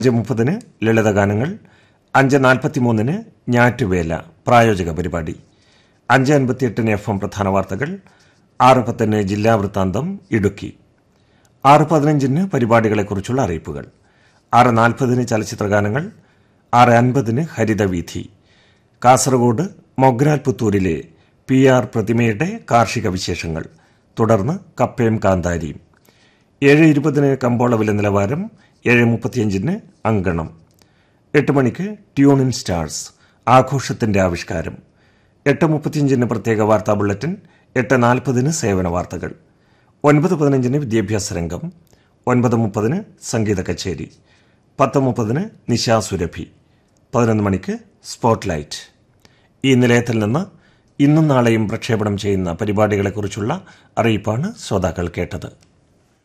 അഞ്ച് മുപ്പതിന് ലളിതഗാനങ്ങൾ അഞ്ച് നാൽപ്പത്തിമൂന്നിന് ഞാറ്റുവേല പ്രായോജക പരിപാടി അഞ്ച് അൻപത്തിയെട്ടിന് എഫ് എം പ്രധാന വാർത്തകൾ ആറ് പത്തിന് ജില്ലാ വൃത്താന്തം ഇടുക്കി ആറ് പതിനഞ്ചിന് പരിപാടികളെക്കുറിച്ചുള്ള അറിയിപ്പുകൾ ആറ് നാൽപ്പതിന് ചലച്ചിത്രഗാനങ്ങൾ ആറ് അൻപതിന് ഹരിതവീഥി കാസർഗോഡ് മൊഗ്രാൽ പുത്തൂരിലെ പി ആർ പ്രതിമയുടെ കാർഷിക വിശേഷങ്ങൾ തുടർന്ന് കപ്പയും കാന്താരിയും ഏഴ് ഇരുപതിന് കമ്പോള വില നിലവാരം ഏഴ് മുപ്പത്തിയഞ്ചിന് അങ്കണം എട്ട് മണിക്ക് ട്യൂൺ ഇൻ സ്റ്റാർസ് ആഘോഷത്തിന്റെ ആവിഷ്കാരം എട്ട് മുപ്പത്തിയഞ്ചിന് പ്രത്യേക വാർത്താ ബുള്ളറ്റിൻ എട്ട് നാൽപ്പതിന് സേവന വാർത്തകൾ ഒൻപത് പതിനഞ്ചിന് വിദ്യാഭ്യാസ രംഗം ഒൻപത് മുപ്പതിന് സംഗീത കച്ചേരി പത്ത് മുപ്പതിന് നിശാ സുരഭി പതിനൊന്ന് മണിക്ക് സ്പോട്ട്ലൈറ്റ് ഈ നിലയത്തിൽ നിന്ന് ഇന്നും നാളെയും പ്രക്ഷേപണം ചെയ്യുന്ന പരിപാടികളെക്കുറിച്ചുള്ള അറിയിപ്പാണ് ശ്രോതാക്കൾ കേട്ടത്